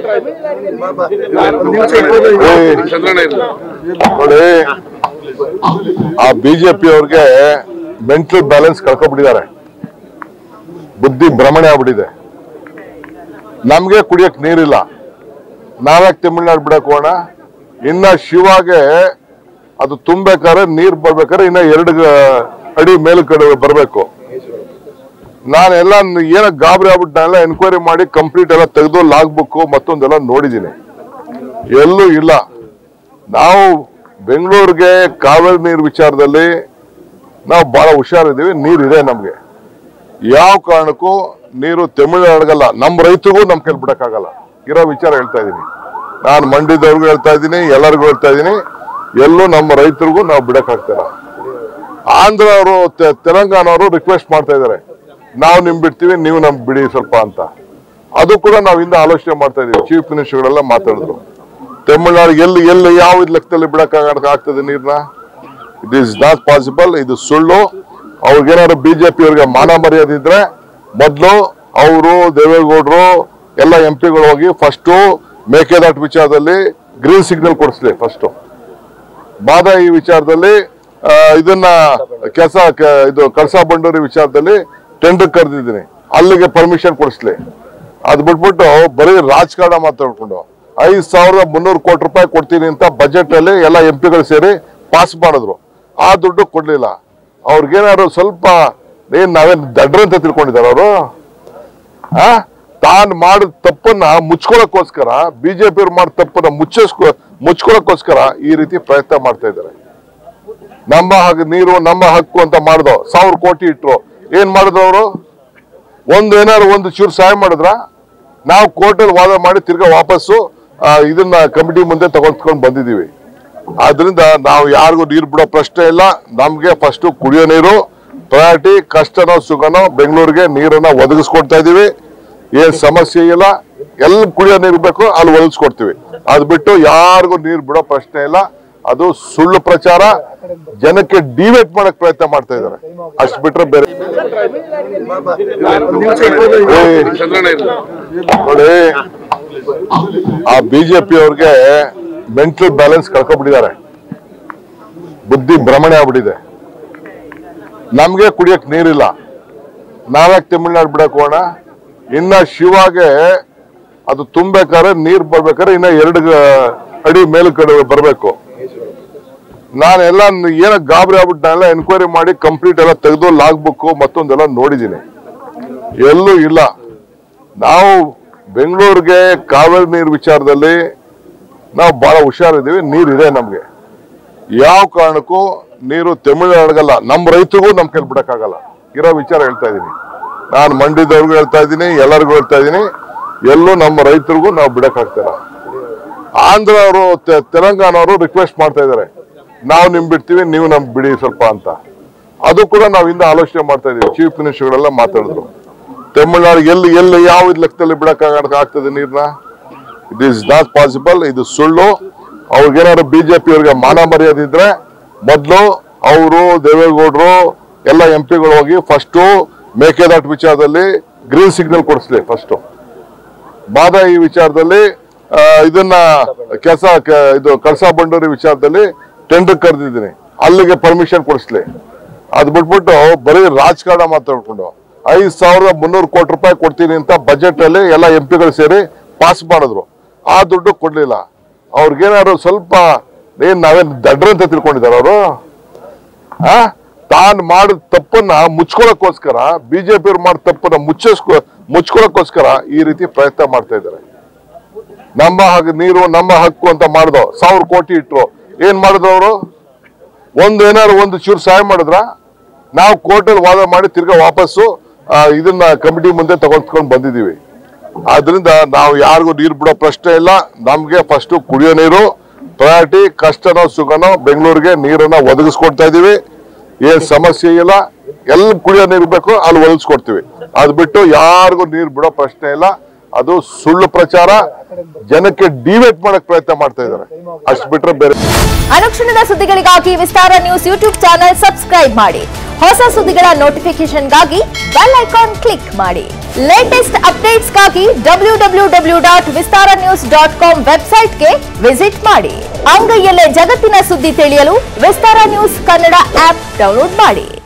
ನೋಡಿ ಆ ಬಿಜೆಪಿ ಅವ್ರಿಗೆ ಮೆಂಟಲ್ ಬ್ಯಾಲೆನ್ಸ್ ಕಳ್ಕೊಂಡ್ಬಿಟ್ಟಿದ್ದಾರೆ ಬುದ್ಧಿ ಭ್ರಮಣೆ ಆಗ್ಬಿಟ್ಟಿದೆ ನಮ್ಗೆ ಕುಡಿಯಕ್ ನೀರಿಲ್ಲ ನಾವ್ಯಾಕೆ ತಮಿಳ್ನಾಡು ಬಿಡಕ್ ಹೋಗೋಣ ಇನ್ನ ಶಿವಾಗೆ ಅದು ತುಂಬೇಕಾದ್ರೆ ನೀರ್ ಬರ್ಬೇಕಾದ್ರೆ ಇನ್ನ ಎರಡು ಅಡಿ ಮೇಲ್ ಕಡೆ ಬರ್ಬೇಕು ನಾನೆಲ್ಲ ಏನೋ ಗಾಬರಿ ಆಗ್ಬಿಟ್ಟು ನಾನೆಲ್ಲ ಎನ್ಕ್ವೈರಿ ಮಾಡಿ ಕಂಪ್ಲೀಟ್ ಎಲ್ಲ ತೆಗೆದು ಲಾಗ್ ಬುಕ್ ಮತ್ತೊಂದೆಲ್ಲ ನೋಡಿದ್ದೀನಿ ಎಲ್ಲೂ ಇಲ್ಲ ನಾವು ಬೆಂಗಳೂರಿಗೆ ಕಾವೇರಿ ನೀರು ವಿಚಾರದಲ್ಲಿ ನಾವು ಬಹಳ ಹುಷಾರಿದ್ದೀವಿ ನೀರಿದೆ ನಮ್ಗೆ ಯಾವ ಕಾರಣಕ್ಕೂ ನೀರು ತಮಿಳುನಾಡಿಗಲ್ಲ ನಮ್ಮ ರೈತರಿಗೂ ನಮ್ ಕೈಲಿ ಬಿಡಕ್ಕಾಗಲ್ಲ ಇರೋ ವಿಚಾರ ಹೇಳ್ತಾ ಇದ್ದೀನಿ ನಾನು ಮಂಡ್ಯದವ್ರಿಗೂ ಹೇಳ್ತಾ ಇದ್ದೀನಿ ಎಲ್ಲರಿಗೂ ಹೇಳ್ತಾ ಇದ್ದೀನಿ ಎಲ್ಲೂ ನಮ್ಮ ರೈತರಿಗೂ ನಾವು ಬಿಡಕ್ಕಾಗ್ತಿಲ್ಲ ಆಂಧ್ರ ಅವರು ತೆಲಂಗಾಣ ಅವರು ರಿಕ್ವೆಸ್ಟ್ ಮಾಡ್ತಾ ಇದ್ದಾರೆ ನಾವು ನಿಮ್ ಬಿಡ್ತೀವಿ ನೀವು ನಮ್ ಬಿಡಿ ಸ್ವಲ್ಪ ಅಂತ ಅದು ಕೂಡ ನಾವು ಹಿಂದೆ ಆಲೋಚನೆ ಮಾಡ್ತಾ ಇದೀವಿ ಚೀಫ್ ಮಿನಿಸ್ಟರ್ಗಳೆಲ್ಲ ಮಾತಾಡಿದ್ರು ತಮಿಳ್ನಾಡು ಎಲ್ಲಿ ಎಲ್ಲಿ ಯಾವ ಲೆಕ್ಕದಲ್ಲಿ ಬಿಡಕ್ ಆಗ್ತದೆ ನೀರ್ನ ಇಟ್ ಈಸ್ ನಾಟ್ ಪಾಸಿಬಲ್ ಇದು ಸುಳ್ಳು ಅವ್ರಿಗೇನಾದ್ರು ಬಿಜೆಪಿ ಅವ್ರಿಗೆ ಮಾನ ಮರ್ಯಾದೆ ಇದ್ರೆ ಮೊದಲು ಅವರು ದೇವೇಗೌಡರು ಎಲ್ಲ ಎಂ ಪಿಗಳು ಹೋಗಿ ಫಸ್ಟು ಮೇಕೆದಾಟು ವಿಚಾರದಲ್ಲಿ ಗ್ರೀನ್ ಸಿಗ್ನಲ್ ಕೊಡಿಸ್ಲಿ ಫಸ್ಟು ಬಾದ ಈ ವಿಚಾರದಲ್ಲಿ ಆ, ಇದನ್ನ ಕೆಲಸ ಇದು ಕಳಸಾ ಬಂಡೂರಿ ವಿಚಾರದಲ್ಲಿ ಟೆಂಡರ್ ಕರೆದಿದ್ದೀನಿ ಅಲ್ಲಿಗೆ ಪರ್ಮಿಷನ್ ಕೊಡಿಸ್ಲಿ ಅದ್ ಬಿಟ್ಬಿಟ್ಟು ಬರೀ ರಾಜಕಾರಣ ಮಾತಾಡ್ಕೊಂಡು ಐದ್ ಸಾವಿರದ ಮುನ್ನೂರು ಕೋಟಿ ರೂಪಾಯಿ ಕೊಡ್ತೀನಿ ಅಂತ ಬಜೆಟ್ ಅಲ್ಲಿ ಎಲ್ಲ ಎಂ ಪಿಗಳು ಸೇರಿ ಪಾಸ್ ಮಾಡಿದ್ರು ಆ ದುಡ್ಡು ಕೊಡ್ಲಿಲ್ಲ ಅವ್ರಿಗೇನಾದ್ರು ಸ್ವಲ್ಪ ಏನ್ ನಾವೇನ್ ದಡ್ರಂತ ತಿಳ್ಕೊಂಡಿದಾರ ಅವರು ಆ ತಾನ್ ಮಾಡಿದ ತಪ್ಪನ್ನ ಮುಚ್ಕೊಳಕ್ಕೋಸ್ಕರ ಬಿಜೆಪಿ ಅವ್ರು ಮಾಡಿದ ತಪ್ಪನ್ನ ಮುಚ್ಚಿಸ್ಕೊ ಮುಚ್ಕೊಳಕ್ಕೋಸ್ಕರ ಈ ರೀತಿ ಪ್ರಯತ್ನ ಮಾಡ್ತಾ ಇದ್ದಾರೆ ನಮ್ಮ ಹಕ್ಕು ನೀರು ನಮ್ಮ ಹಕ್ಕು ಅಂತ ಮಾಡ್ದೋ ಸಾವಿರ ಕೋಟಿ ಇಟ್ರು ಏನ್ ಮಾಡಿದ್ರು ಅವರು ಒಂದು ಏನಾದ್ರು ಒಂದು ಚೂರು ಸಹಾಯ ಮಾಡಿದ್ರ ನಾವು ಕೋರ್ಟಲ್ಲಿ ವಾದ ಮಾಡಿ ತಿರ್ಗಾ ವಾಪಸ್ಸು ಆ, ಇದನ್ನ ಕಮಿಟಿ ಮುಂದೆ ತಗೊಂಡ್ಕೊಂಡು ಬಂದಿದೀವಿ ಆದ್ರಿಂದ ನಾವು ಯಾರಿಗೂ ನೀರು ಬಿಡೋ ಪ್ರಶ್ನೆ ಇಲ್ಲ ನಮ್ಗೆ ಫಸ್ಟ್ ಕುಡಿಯೋ ನೀರು ಪ್ರಯಾರಿಟಿ ಕಷ್ಟನೋ ಸುಖನೋ ಬೆಂಗಳೂರಿಗೆ ನೀರನ್ನ ಒದಗಿಸ್ಕೊಡ್ತಾ ಇದೀವಿ ಏನ್ ಸಮಸ್ಯೆ ಇಲ್ಲ ಎಲ್ಲಿ ಕುಡಿಯೋ ನೀರು ಬೇಕು ಅಲ್ಲಿ ಒದಗಿಸ್ಕೊಡ್ತೀವಿ ಅದ್ ಬಿಟ್ಟು ಯಾರಿಗೂ ನೀರು ಬಿಡೋ ಪ್ರಶ್ನೆ ಇಲ್ಲ ಅದು ಸುಳ್ಳು ಪ್ರಚಾರ ಜನಕ್ಕೆ ಡಿವೇಟ್ ಮಾಡಕ್ ಪ್ರಯತ್ನ ಮಾಡ್ತಾ ಇದ್ದಾರೆ ಅಷ್ಟ್ ಬಿಟ್ರೆ ಬೇರೆ ಏ, ನೋಡಿ ಆ ಬಿಜೆಪಿ ಅವ್ರಿಗೆ ಮೆಂಟಲ್ ಬ್ಯಾಲೆನ್ಸ್ ಕಳ್ಕೊಂಡ್ಬಿಟ್ಟಿದ್ದಾರೆ ಬುದ್ಧಿ ಭ್ರಮಣೆ ಆಗ್ಬಿಟ್ಟಿದೆ ನಮ್ಗೆ ಕುಡಿಯಕ್ ನೀರಿಲ್ಲ ನಾವ್ಯಾಕೆ ತಮಿಳ್ನಾಡು ಬಿಡಕ್ ಹೋಗೋಣ ಇನ್ನ ಶಿವಾಗೆ ಅದು ತುಂಬೇಕಾದ್ರೆ ನೀರ್ ಬರ್ಬೇಕಾದ್ರೆ ಇನ್ನ ಎರಡು ಅಡಿ ಮೇಲ್ ಕಡೆ ಬರ್ಬೇಕು ನಾನೆಲ್ಲ ಏನೋ ಗಾಬರಿ ಆಗ್ಬಿಟ್ಟು ನಾನೆಲ್ಲ ಎನ್ಕ್ವೈರಿ ಮಾಡಿ ಕಂಪ್ಲೀಟ್ ಎಲ್ಲ ತೆಗೆದು ಲಾಗ್ ಬುಕ್ ಮತ್ತೊಂದೆಲ್ಲ ನೋಡಿದ್ದೀನಿ ಎಲ್ಲೂ ಇಲ್ಲ ನಾವು ಬೆಂಗಳೂರಿಗೆ ಕಾವೇರಿ ನೀರು ವಿಚಾರದಲ್ಲಿ ನಾವು ಬಹಳ ಹುಷಾರಿದ್ದೀವಿ ನೀರಿದೆ ನಮ್ಗೆ ಯಾವ ಕಾರಣಕ್ಕೂ ನೀರು ತಮಿಳುನಾಡಿಗಲ್ಲ ನಮ್ಮ ರೈತರಿಗೂ ನಮ್ ಕೈಲಿ ಬಿಡಕ್ಕಾಗಲ್ಲ ಇರೋ ವಿಚಾರ ಹೇಳ್ತಾ ಇದ್ದೀನಿ ನಾನು ಮಂಡ್ಯದವ್ರಿಗೂ ಹೇಳ್ತಾ ಇದ್ದೀನಿ ಎಲ್ಲರಿಗೂ ಹೇಳ್ತಾ ಇದ್ದೀನಿ ಎಲ್ಲೂ ನಮ್ಮ ರೈತರಿಗೂ ನಾವು ಬಿಡಕ್ಕಾಗ್ತಿಲ್ಲ ಆಂಧ್ರ ಅವರು ತೆಲಂಗಾಣ ಅವರು ರಿಕ್ವೆಸ್ಟ್ ಮಾಡ್ತಾ ಇದ್ದಾರೆ ನಾವು ನಿಮ್ ಬಿಡ್ತೀವಿ ನೀವು ನಮ್ ಬಿಡಿ ಸ್ವಲ್ಪ ಅಂತ ಅದು ಕೂಡ ನಾವು ಹಿಂದೆ ಆಲೋಚನೆ ಮಾಡ್ತಾ ಇದೀವಿ ಚೀಫ್ ಮಿನಿಸ್ಟರ್ಗಳೆಲ್ಲ ಮಾತಾಡಿದ್ರು ತಮಿಳ್ನಾಡು ಎಲ್ಲಿ ಎಲ್ಲಿ ಯಾವ ಲೆಕ್ಕದಲ್ಲಿ ಬಿಡಕ್ ಆಗ್ತದೆ ನೀರ್ನ ಇಟ್ ಈಸ್ ನಾಟ್ ಪಾಸಿಬಲ್ ಇದು ಸುಳ್ಳು ಅವ್ರಿಗೇನಾದ್ರು ಬಿಜೆಪಿ ಅವ್ರಿಗೆ ಮಾನ ಮರ್ಯಾದೆ ಇದ್ರೆ ಮೊದಲು ಅವರು ದೇವೇಗೌಡರು ಎಲ್ಲ ಎಂ ಪಿಗಳು ಹೋಗಿ ಫಸ್ಟು ಮೇಕೆದಾಟು ವಿಚಾರದಲ್ಲಿ ಗ್ರೀನ್ ಸಿಗ್ನಲ್ ಕೊಡಿಸ್ಲಿ ಫಸ್ಟು ಬಾದ ಈ ವಿಚಾರದಲ್ಲಿ ಆ, ಇದನ್ನ ಕೆಲಸ ಇದು ಕಳಸಾ ಬಂಡೂರಿ ವಿಚಾರದಲ್ಲಿ ಟೆಂಡರ್ ಕರೆದಿದ್ದೀನಿ ಅಲ್ಲಿಗೆ ಪರ್ಮಿಷನ್ ಕೊಡಿಸ್ಲಿ ಅದ್ ಬಿಟ್ಬಿಟ್ಟು ಬರೀ ರಾಜಕಾರಣ ಮಾತಾಡ್ಕೊಂಡು ಐದ್ ಸಾವಿರದ ಮುನ್ನೂರು ಕೋಟಿ ರೂಪಾಯಿ ಕೊಡ್ತೀನಿ ಅಂತ ಬಜೆಟ್ ಅಲ್ಲಿ ಎಲ್ಲ ಎಂ ಪಿಗಳು ಸೇರಿ ಪಾಸ್ ಮಾಡಿದ್ರು ಆ ದುಡ್ಡು ಕೊಡ್ಲಿಲ್ಲ ಅವ್ರಿಗೇನಾದ್ರು ಸ್ವಲ್ಪ ಏನ್ ನಾವೇನ್ ದಡ್ರಂತ ತಿಳ್ಕೊಂಡಿದಾರ ಅವರು ಆ ತಾನ್ ಮಾಡಿದ ತಪ್ಪನ್ನ ಮುಚ್ಕೊಳಕ್ಕೋಸ್ಕರ ಬಿಜೆಪಿ ಅವ್ರು ಮಾಡಿದ ತಪ್ಪನ್ನ ಮುಚ್ಚಿಸ್ಕೊ ಮುಚ್ಕೊಳಕ್ಕೋಸ್ಕರ ಈ ರೀತಿ ಪ್ರಯತ್ನ ಮಾಡ್ತಾ ಇದ್ದಾರೆ ನಮ್ಮ ಹಕ್ಕು ನೀರು ನಮ್ಮ ಹಕ್ಕು ಅಂತ ಮಾಡ್ದೋ ಸಾವಿರ ಕೋಟಿ ಇಟ್ರು ಏನ್ ಮಾಡಿದ್ರು ಅವರು ಒಂದು ಏನಾದ್ರು ಒಂದು ಚೂರು ಸಹಾಯ ಮಾಡಿದ್ರ ನಾವು ಕೋರ್ಟಲ್ಲಿ ವಾದ ಮಾಡಿ ತಿರ್ಗಾ ವಾಪಸ್ಸು ಆ, ಇದನ್ನ ಕಮಿಟಿ ಮುಂದೆ ತಗೊಂಡ್ಕೊಂಡು ಬಂದಿದೀವಿ ಆದ್ರಿಂದ ನಾವು ಯಾರಿಗೂ ನೀರು ಬಿಡೋ ಪ್ರಶ್ನೆ ಇಲ್ಲ ನಮ್ಗೆ ಫಸ್ಟ್ ಕುಡಿಯೋ ನೀರು ಪ್ರಯಾರಿಟಿ ಕಷ್ಟನೋ ಸುಖನೋ ಬೆಂಗಳೂರಿಗೆ ನೀರನ್ನ ಒದಗಿಸ್ಕೊಡ್ತಾ ಇದೀವಿ ಏನ್ ಸಮಸ್ಯೆ ಇಲ್ಲ ಎಲ್ಲಿ ಕುಡಿಯೋ ನೀರು ಬೇಕು ಅಲ್ಲಿ ಒದಗಿಸ್ಕೊಡ್ತೀವಿ ಅದ್ ಬಿಟ್ಟು ಯಾರಿಗೂ ನೀರು ಬಿಡೋ ಪ್ರಶ್ನೆ ಇಲ್ಲ ಅದು ಸುಳ್ಳು ಪ್ರಚಾರ ಜನಕ್ಕೆ ಡಿವೇಟ್ ಮಾಡಕ್ ಪ್ರಯತ್ನ ಮಾಡ್ತಾ ಇದ್ದಾರೆ ಅಷ್ಟ್ ಬಿಟ್ರೆ ಬೇರೆ ಅನುಕ್ಷಣದ ಸುದ್ದಿಗಳಿಗಾಗಿ Vistara news YouTube channel subscribe ಮಾಡಿ ಹೊಸ ಸುದ್ದಿಗಳ ನೋಟಿಫಿಕೇಶನ್ಗಾಗಿ ಬೆಲ್ ಐಕಾನ್ ಕ್ಲಿಕ್ ಮಾಡಿ ಲೇಟೆಸ್ಟ್ ಅಪ್ಡೇಟ್ಸ್ಗಾಗಿ W W W dot Vistara news dot com ವೆಬ್ಸೈಟ್ಗೆ ವಿಸಿಟ್ ಮಾಡಿ ಅಂಗೈಯಲ್ಲೇ ಜಗತ್ತಿನ ಸುದ್ದಿ ತಿಳಿಯಲು Vistara news Kannada app download ಮಾಡಿ